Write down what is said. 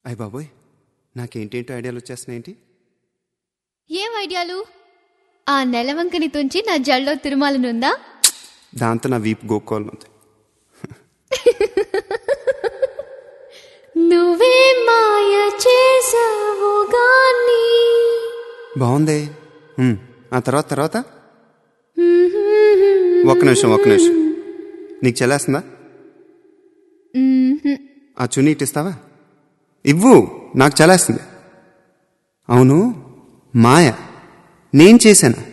అయ్య బాబోయ్ నాకేంటేంటో ఐడియాలు వచ్చేస్తున్నాయేంటి ఏం ఐడియాలు ఆ నెలవంకని తుంచి నా జల్లో తిరుమాలనుందా దాంతో నా వీపు గోక్కోవాలి ఉంది నువ్వే మాయ చేసావు గాని బాగుంది ఉమ్, ఆ తర్వాత తర్వాత ఒక్క నిమిషం ఒక్క నిమిషం నీకు చెల్లేస్తుందా ఆ చున్నీ ఇటు ఇస్తావా ఇవ్వు నాకు చలేస్తుంది అవును మాయ నేను చేశాను